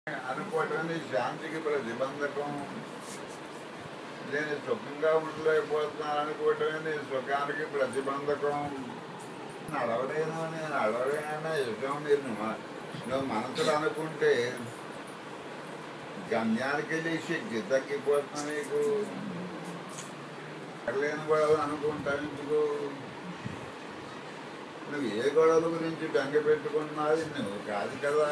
అనుకోవటం శాంతికి ప్రతిబంధకం నేను సుఖంగా ఉండలేకపోతున్నాను అనుకోవటమే నీ సుఖానికి ప్రతిబంధకం నడవలేను నేను నడవలేనన్న ఇష్టం మీరు నువ్వు నువ్వు మనసులో అనుకుంటే గమ్యానికి వెళ్ళి శక్తి తగ్గిపోతున్నా నీకు లేని గొడవలు అనుకుంటా ఎందుకు నువ్వు ఏ గొడవల గురించి బెంగ పెట్టుకున్నది నువ్వు కాదు కదా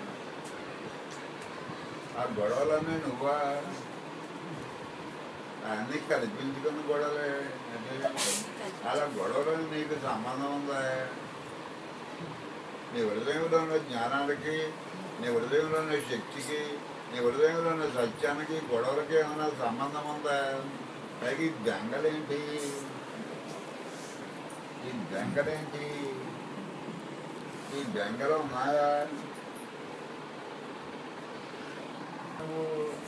ఆ గొడవలన్నీ నువ్వా అన్నీ కల్పించుకున్న గొడవలే అంటే అలా గొడవలు నీకు సంబంధం ఉందా నీ హృదయంలో ఉన్న జ్ఞానానికి నీ హృదయంలో ఉన్న శక్తికి నీ హృదయంలో ఉన్న సత్యానికి గొడవలకి ఏమైనా సంబంధం ఉందా పైకి ఈ బెంగలేంటి ఈ బెంగలేంటి ఈ బెంగలు ఉన్నాయా నువ్వు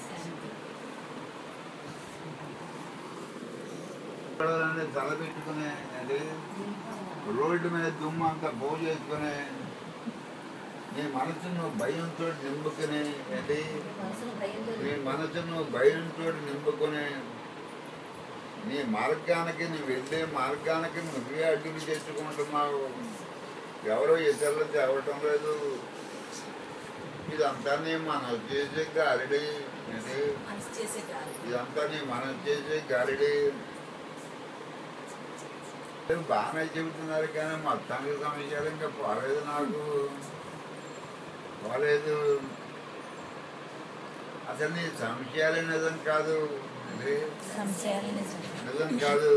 గొడవలన్నీ తలపెట్టుకునే అంటే రోడ్డు మీద దుమ్ము అంతా పోగు చేసుకుని నీ మనసును భయంతో నింపుకుని ఏంటి మనసులో భయంతో నీ మనసును భయంతో నింపుకుని నీ మార్గానికి నీ వెళ్ళే మార్గానికి నువ్వే అడ్డులు తెచ్చుకుంటున్నావు ఎవరో ఇతరులు తేవటం లేదు ఇదంతా నీ మనం చేసే గాలిడి ఏంటి మనసు చేసే కాదు ఇదంతా నీ మనం చేసే గాలిడి మీరు బాగానే చెబుతున్నారు కానీ మొత్తానికి సమస్యలు ఇంకా పోలేదు నాకు పోలేదు అసలు నీ సంశయాలే నిజం కాదు అంటే సంశయాలు నిజం నిజం కాదు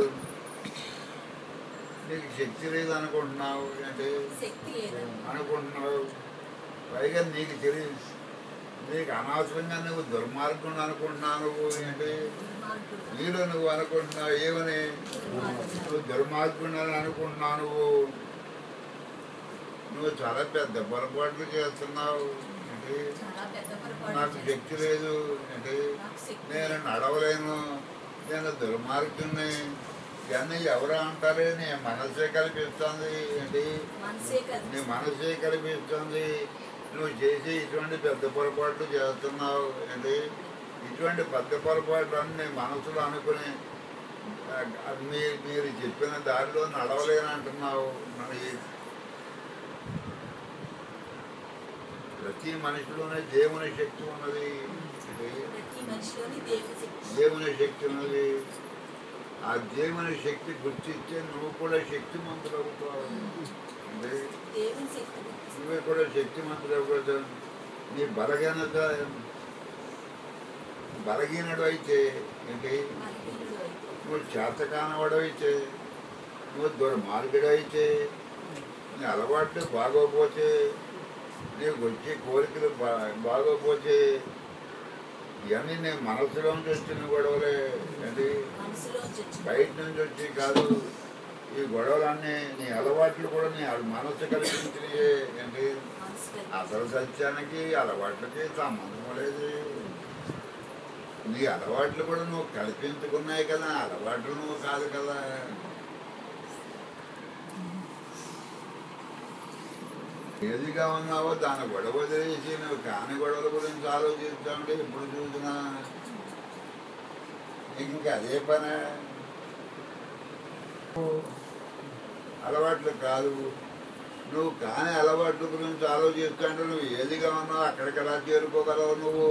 నీకు శక్తి లేదు అనుకుంటున్నావు అంటే శక్తి లేదు అనుకుంటున్నావు పైగా నీకు తెలియదు నీకు అనవసరంగా నువ్వు దుర్మార్గుడు అనుకుంటున్నావు నువ్వు ఏంటి దుర్మార్గుడు. నీలో నువ్వు అనుకుంటున్నావు ఏమని దుర్మార్గుడు. నువ్వు దుర్మార్గుడు అని అనుకుంటున్నావు నువ్వు నువ్వు చాలా పెద్ద పొరపాట్లు చేస్తున్నావు ఏంటి చాలా పెద్ద పొరపాటు నాకు చేశాను. శక్తి లేదు ఏంటి నాకు శక్తి నేను నడవలేను నేను దుర్మార్గుని ఇవన్నీ ఎవరు అంటారే నీ మనసే కల్పిస్తుంది ఏంటి మనసే నీ కలిసి మనసే కల్పిస్తుంది నువ్వు చేసి ఇటువంటి పెద్ద పొరపాట్లు చేస్తున్నావు ఏంటి ఇటువంటి పెద్ద పొరపాట్లు అన్ని నీ మనసులో అనుకుని ఆ, అది మీ మీరు చెప్పిన దారిలో నడవలేను అంటున్నావు మరి ప్రతి మనిషిలోనే దేవుని శక్తి ఉన్నది ఏంటి? ప్రతి మనిషిలోని దేవుని శక్తి దేవుని శక్తి ఉన్నది ఆ దేవుని శక్తి గుర్తిస్తే నువ్వు కూడా శక్తిమంతుడు అవుతావు అంటే దేవుని శక్తి గుర్తిస్తే నువ్వే కూడా శక్తిమంతుడు అవ్వకూడదు నీ బలహీనత బలహీనుడు అయితే ఏంటి బలహీనుడు అయితే నువ్వు చేతకానవాడు అయితే నువ్వు దుర్మార్గుడు అయితే నీ అలవాట్లు బాగోపోతే నీకు వచ్చే కోరికలు బా బాగోపోతే ఇవన్నీ నీ మనసులోంచి వచ్చిన గొడవలే ఏంటి మనసులోంచి వచ్చిన బయట నుంచి వచ్చి కాదు ఈ గొడవలన్నీ నీ అలవాట్లు కూడా నీ అల- మనసు కల్పించినయే ఏంటి మనసు కలిసి అసలు సత్యానికి అలవాట్లకి సంబంధం లేదు నీ అలవాట్లు కూడా నువ్వు కల్పించుకున్నాయి కదా అలవాట్లు నువ్వు కాదు కదా ఏదిగా ఉన్నావో దాని గొడవ వదిలేసి నువ్వు కాని గొడవల గురించి ఆలోచిస్తాంటే ఇప్పుడు చూసినా నీకు ఇంకా అదే పనే అలవాట్లు కాదు నువ్వు కాని అలవాట్ల గురించి ఆలోచిస్తుంటే నువ్వు ఏదిగా ఉన్నావు అక్కడికి ఎలా చేరుకోగలవు నువ్వు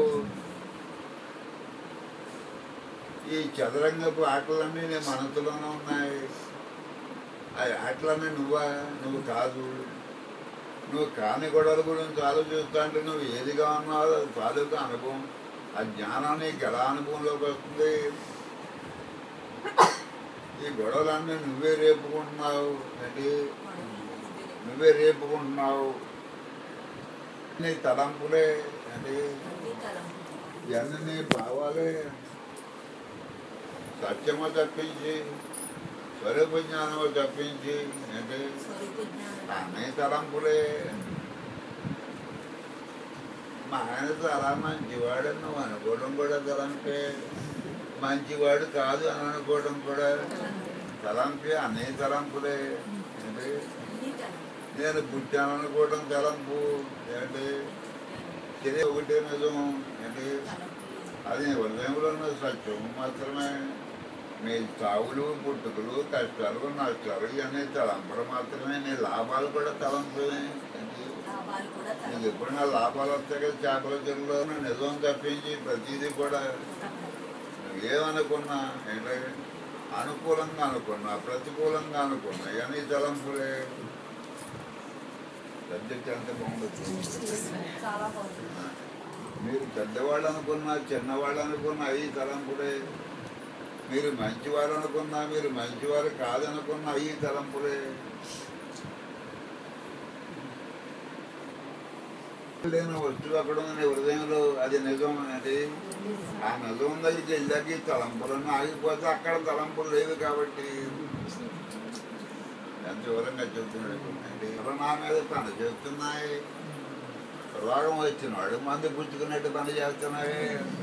ఈ చదరంగపు ఆటలన్నీ నీ మనసులోనే ఉన్నాయి ఆ ఆటలన్నీ నువ్వా నువ్వు కాదు నువ్వు కాని గొడవల గురించి ఆలోచిస్తుంటే నువ్వు ఏదిగా ఉన్నావో అది తాలూకా అనుభవం ఆ జ్ఞానం నీకు ఎలా అనుభవంలోకి వస్తుంది ఈ గొడవలన్నీ నువ్వే రేపుకుంటున్నావు ఏంటి నువ్వే రేపుకుంటున్నావు నీ తలంపులే అంటే అన్ని తలంపు ఇవన్నీ నీ భావాలే సత్యమో తప్పించి స్వరూప జ్ఞానమో తప్పించి అంటే స్వరూప జ్ఞానం అన్నీ తలంపులే మా ఆయన చాలా మంచివాడు నువ్వు అనుకోవడం కూడా తలంపే మంచివాడు కాదు అని అనుకోవడం కూడా తలంపే అన్నీ తలంపులే ఏంటి అన్ని తలంపు నేను పుట్టాను అనుకోవడం తలంపు ఏంటి వచ్చేది ఒకటే నిజం ఏంటి అది హృదయంలో ఉన్న సత్యం మాత్రమే మీ చావులు పుట్టుకలు కష్టాలు నష్టాలు ఇవన్నీ తలంపులు మాత్రమే నీ లాభాలు కూడా తలంపులే ఏంటి? లాభాలు కూడా నీకు ఎప్పుడైనా లాభాలు వస్తాయి కదా చేపల చెరువులో నిజం తప్పించి ప్రతిదీ కూడా ఏమనుకున్నా ఏంటంటే అనుకూలంగా అనుకున్నా ప్రతికూలంగా అనుకున్నా ఇవన్నీ తలంపులే సబ్జెక్ట్ ఎంత బాగుండదు చాలా బాగుంది మీరు పెద్దవాళ్ళు అనుకున్నా చిన్నవాళ్ళు అనుకున్నా అవి తలంపులే మీరు మంచివారు అనుకున్నా మీరు మంచివారు కాదనుకున్నా అవి తలంపులే లేని వస్తువు అక్కడ ఉంది నీ హృదయంలో అది నిజం అది ఆ నిజం దగ్గరికి వెళ్ళాక ఈ తలంపులన్నీ ఆగిపోతే అక్కడ తలంపులు లేవు కాబట్టి ఎంత వివరంగా చెప్తున్నాడు అంటే ఎవరు నా మీద పని చేస్తున్నాయి రోగం వచ్చినాడు మందు పుచ్చుకున్నట్టు పని చేస్తున్నాయి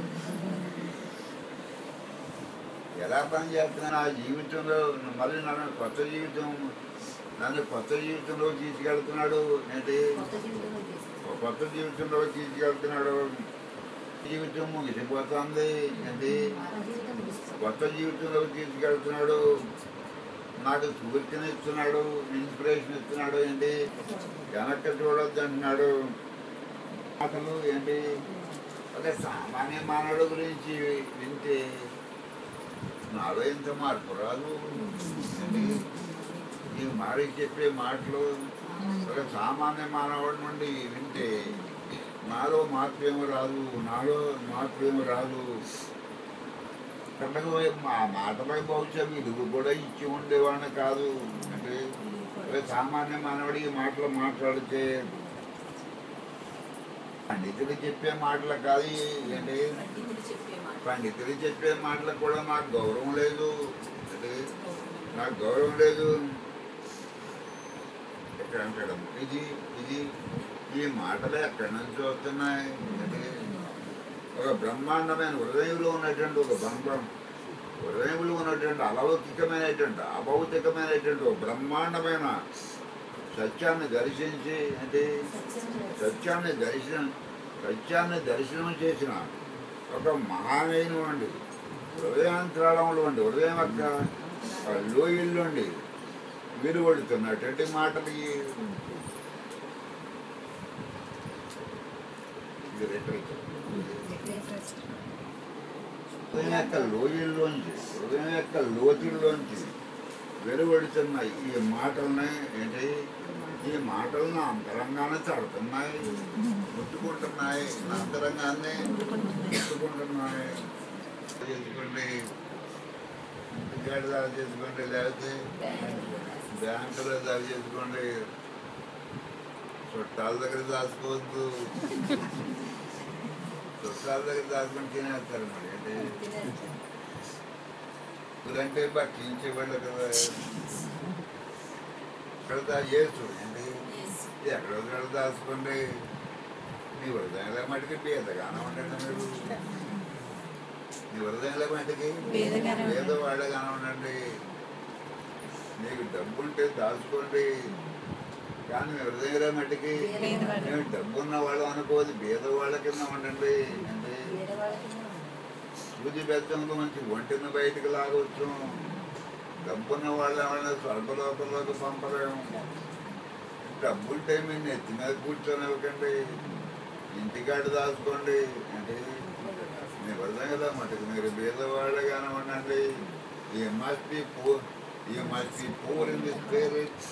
ఎలా పని చేస్తున్నాను ఆ జీవితంలో మళ్ళీ నన్ను కొత్త జీవితం నన్ను కొత్త జీవితంలో తీసుకెళ్తున్నాడు ఏంటి కొత్త జీవితంలో చేసి ఒక కొత్త జీవితంలో తీసుకెళ్తున్నాడు జీవితం ముగిసిపోతుంది ఏంటి మన జీవితం ముగిస్తుంది కొత్త జీవితంలో తీసుకెళ్తున్నాడు నాకు స్ఫూర్తిని ఇస్తున్నాడు ఇన్స్పిరేషన్ ఇస్తున్నాడు ఏంటి వెనక్కి చూడొద్దు అంటున్నాడు మాటలు ఏంటి ఒక సామాన్య మానవుడు గురించి వింటే నాలో ఇంత మార్పు రాదు ఏంటి ఈ మారి చెప్పే మాటలు ఒక సామాన్య మానవుడి నుండి వింటే నాలో మార్పు ఏమి రాదు నాలో మార్పు ఏమి రాదు కళ్ళకు మా మాటపై బహుశా విలువ కూడా ఇచ్చి ఉండేవాడిని కాదు అంటే ఒక సామాన్య మానవుడికి మాటలు మాట్లాడితే పండితులు చెప్పే మాటలు కాదు ఏంటి పండితులు చెప్పే మాట పండితులు చెప్పే మాటలకు కూడా నాకు గౌరవం లేదు అంటే నాకు గౌరవం లేదు ఎక్కడ అంటాడు ఇది ఇది ఈ మాటలు ఎక్కడి నుంచి వస్తున్నాయి అంటే ఒక బ్రహ్మాండమైన హృదయంలో ఉన్నటువంటి ఒక బ్రహ్మం హృదయంలో ఉన్నటువంటి అలౌకికమైనటువంటి అభౌతికమైనటువంటి ఒక బ్రహ్మాండమైన సత్యాన్ని దర్శించి అంటే సత్యాన్ని దర్శనం సత్యాన్ని దర్శనం చేసిన ఒక మహానైనటువంటి హృదయాంతరాళంలో ఉండి హృదయం యొక్క ఆ లోయల్లోండి వెలువడుతున్నటువంటి మాటలు ఈ- ఇది లిటరేచర్. హృదయం యొక్క లోయల్లోంచి హృదయం యొక్క లోతుల్లోంచి వెలువడుతున్న ఈ మాటల్ని ఏంటి ఈ మాటలను అంతరంగానే తడుతున్నాయి ముట్టుకుంటున్నాయి నా అంతరంగాన్ని ముట్టుకుంటున్నాయి చేసుకోండి ఇంటికాడ దాడి చేసుకోండి లేకపోతే బ్యాంకులో దాడి చేసుకోండి చుట్టాల దగ్గర దాచుకోవద్దు చుట్టాల దగ్గర దాచుకొని తినేస్తారు మరి అంటే ఇదంటే భక్షించేవాళ్ళు కదా ఇక్కడ దా చేసు ఏంటి ఎక్కడో ఎక్కడ దాచుకోండి మీ హృదయంలో మటుకి పేదగానే ఉండండి మీరు మీ హృదయంలో మటుకి పేదగానే ఉండండి. పేదవాళ్ళగానే ఉండండి మీకు డబ్బు ఉంటే దాచుకోండి కానీ మీ హృదయంలో మటుకి పేదవాళ్ళు. మేము డబ్బు ఉన్న వాళ్ళు అనుకోదు పేదవాళ్ళ కింద ఉండండి అంటే వేరే వాళ్ళకి సూది బెత్తంలో మంచి ఒంటిని బయటికి లాగవచ్చు డబ్బున్న వాళ్ళు ఏమైనా స్వర్గలోకంలోకి పంపలేము డబ్బుంటే మీరు నెత్తి మీద కూర్చొని ఇవ్వకండి ఇంటికాడ దాచుకోండి అంటే మీ హృదయంలో మటుకు మీరు బీదవాళ్ళగానే ఉండండి ఈ మస్ట్ బి పూర్ ఈ must be poor in the spirit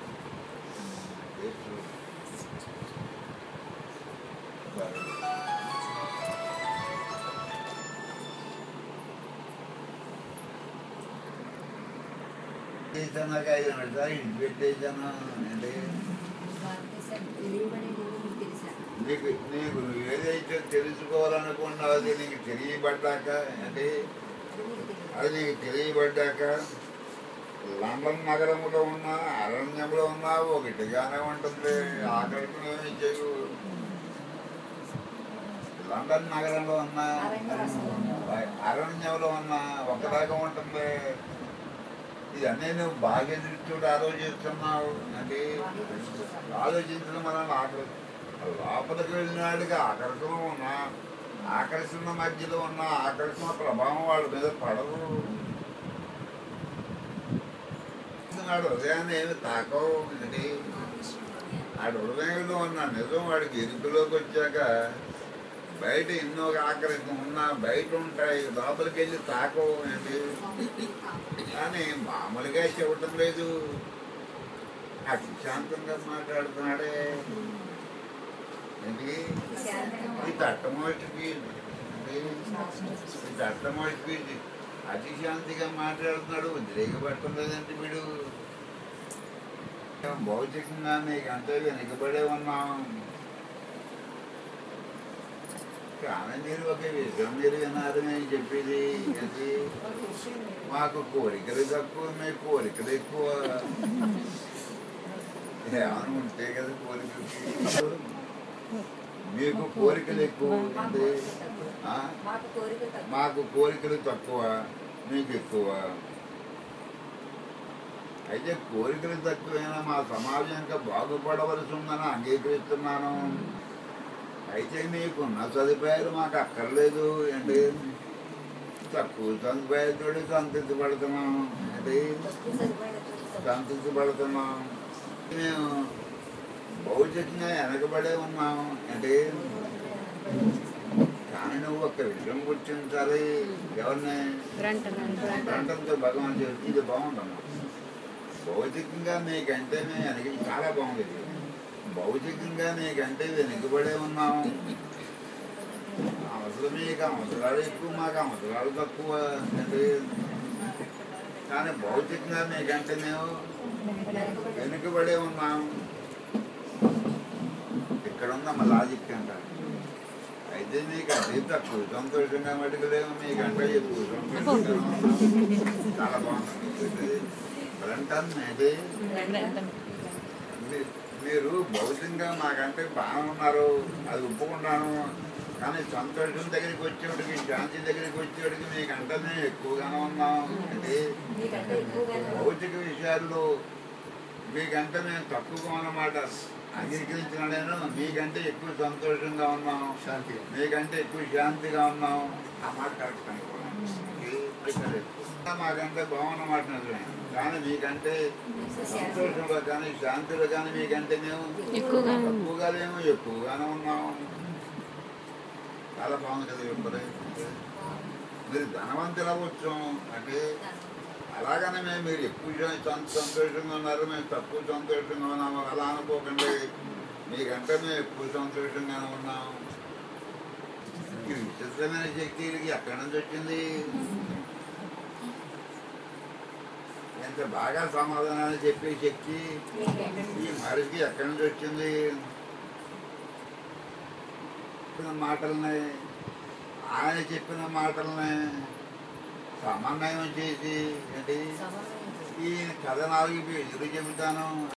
చేసాక ఐదు నిమిషాలు ఇంటి పెట్టేసాను అంటే భారతదేశం తెలియబడేది మీకు తెలుసా నీకు నీకు నువ్వు ఏదైతే తెలుసుకోవాలనుకున్నావు అది నీకు తెలియబడ్డాక అంటే అది మీకు తెలియదు అది నీకు తెలియబడ్డాక లండన్ నగరంలో ఉన్న అరణ్యంలో ఉన్న ఒకటిగానే ఉంటుంది ఆకలిని ఏమీ చేయు లండన్ నగరంలో ఉన్న అరణ్యంలో ఉన్న ఒకలాగా ఉంటుంది ఇదన్నీ నువ్వు బాగా దృష్టితో ఆలోచిస్తున్నావు అంటే ఆలోచించడం వలన ఆకలి లోపలికి వెళ్ళినాడికి ఆకర్షణ ఉన్న ఆకర్షణ మధ్యలో ఉన్న ఆకర్షణ ప్రభావం వాళ్ళ మీద పడదు నాడు హృదయాన్ని ఏమి తాకవు ఏంటి ఆడు హృదయంలో ఉన్న నిజం వాడికి ఎరుపులోకి వచ్చాక బయట ఎన్నో ఆకర్షణ ఉన్నా బయట ఉంటాయి లోపలికి వెళ్ళి తాకవు ఏంటి కానీ మామూలుగా చెప్పటం లేదు అతి శాంతంగా మాట్లాడుతున్నాడే ఏంటి ఈ తట్టమోటికి ఈ తట్టమోటికి అతి శాంతిగా మాట్లాడుతున్నాడు ఉద్రేకపడటం లేదంటే వీడు భౌతికంగా నీకు అంతే వెనుకబడే ఉన్నాం కానీ మీరు ఒక విషయం మీరు విన్నారు నేను చెప్పేది అది మాకు కోరికలు తక్కువ మీ కోరికలు ఎక్కువ ఏమైనా ఉంటే కదా కోరికలు మీకు కోరికలు ఎక్కువ అంటే ఆ? మాకు కోరిక తక్కువ. మాకు కోరికలు తక్కువ మీకు ఎక్కువ అయితే కోరికలు తక్కువైనా మా సమాజం ఇంకా బాగుపడవలసి ఉందని అంగీకరిస్తున్నాను అయితే మీకున్న సదుపాయాలు మాకు అక్కర్లేదు ఏంటి తక్కువ సదుపాయాలతో సంతృప్తి పడుతున్నాం ఏంటి తక్కువ సరిపడేది. సంతృప్తి పడుతున్నాం మేము భౌతికంగా వెనకబడే ఉన్నాం అంటే కానీ నువ్వు ఒక విషయం గుర్తించాలి ఎవరిని గ్రంథంతో భగవాన్ చెప్తే ఇది బాగుందమ్మా భౌతికంగా నీకంటే మేము వెనక చాలా బాగుంది ఇది. భౌతికంగా నీకంటే వెనుకబడే ఉన్నాం అవసరం మీకు అవసరాలు ఎక్కువ మాకు అవసరాలు తక్కువ అంటే కానీ భౌతికంగా నీకంటే మేము వెనుకబడే ఉన్నాం ఇక్కడ ఉందమ్మ లాజిక్ అంటారు అయితే నీకు అదే తక్కువ సంతోషంగా మటుకు లేవు మీకంటే ఎక్కువ సంతోషంగా ఉన్నాం. చాలా బాగుంది బ్రంటన్ అయితే మీ- మీరు భౌతికంగా మాకంటే బాగా ఉన్నారు అది ఒప్పుకున్నాను కానీ సంతోషం దగ్గరికి వచ్చేవాడికి శాంతి దగ్గరికి వచ్చేవాడికి మీకంటే మేము ఎక్కువగానే ఉన్నాం అంటే మీకంటే ఎక్కువగానే ఉంది. భౌతిక విషయాల్లో మీకంటే మేము తక్కువగా ఉన్నమాట అంగీకరించిన నేను మీకంటే ఎక్కువ సంతోషంగా ఉన్నాం శాంతి మీకంటే ఎక్కువ శాంతిగా ఉన్నాం ఆ మాట కరెక్ట్ అనుకోండి మాకంటే బాగున్నమాట నిజమే కానీ మీకంటే సంతోషంలో కానీ శాంతిలో కానీ మీకంటే మేము ఎక్కువగా ఉన్నాం. తక్కువగా లేము ఎక్కువగానే ఉన్నాం చాలా బాగుంది కదా ఇప్పుడు మీరు ధనవంతులు అవ్వచ్చు అంటే అలాగనే మేము మీరు ఎక్కువ జా- సం- సంతోషంగా ఉన్నారు మేము తక్కువ సంతోషంగా ఉన్నాము అలా అనుకోకండి మీకంటే మేము ఎక్కువ సంతోషంగానే ఉన్నాం ఈ విచిత్రమైన శక్తి వీళ్ళకి ఎక్కడి నుంచి వచ్చింది ఎంత బాగా సమాధానాలు చెప్పే శక్తి ఈ మనిషికి ఎక్కడి నుంచి వచ్చింది చెప్పిన మాటల్ని ఆయన చెప్పిన మాటల్ని సమన్వయం చేసి ఏంటి సమన్వయం చేసి. ఈ కథ నాలుగు ఎదురు చెబుతాను